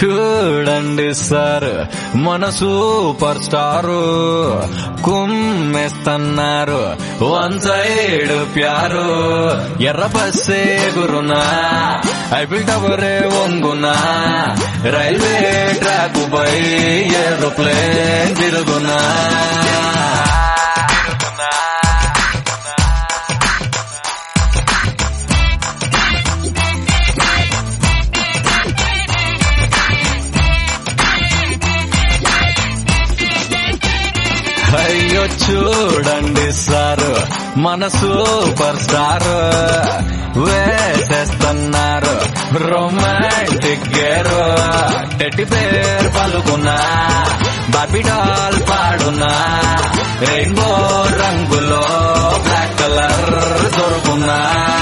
చూడండి సార్ మన super star కుమ్మేస్తున్నారు వన్ సైడ్ ప్యారు ఎర్ర బస్సే గురునా ఐబిల్ టవరే వంగునా రైల్వే ట్రాక్ పై ఏరోప్లేన్ తిరుగునా అయ్యో చూడండి సార్ మన సూపర్ స్టార్ వేసేస్తున్నారు రొమాంటిక్ గేరు టెట్టి పేరు పలుకున్నా బాబిడాల్ పాడునా రెయిన్బో రంగులో బ్లాక్ కలర్ దొరుకున్నా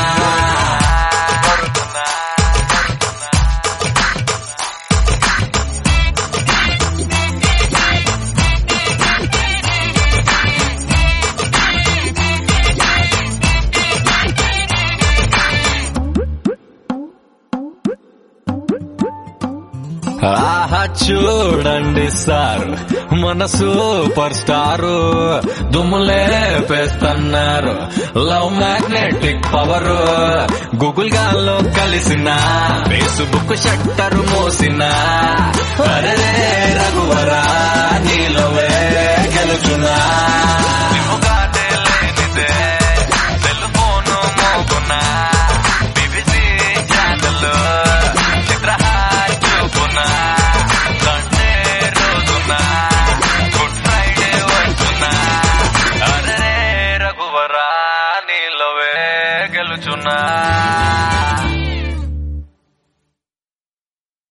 ఆహా చూడండి సార్ మన సూపర్ స్టారు దుమ్ములే పేస్తున్నారు లవ్ మ్యాగ్నెటిక్ పవర్ గూగుల్ గాల్లో కలిసిన ఫేస్బుక్ షట్టర్ మోసిన అరే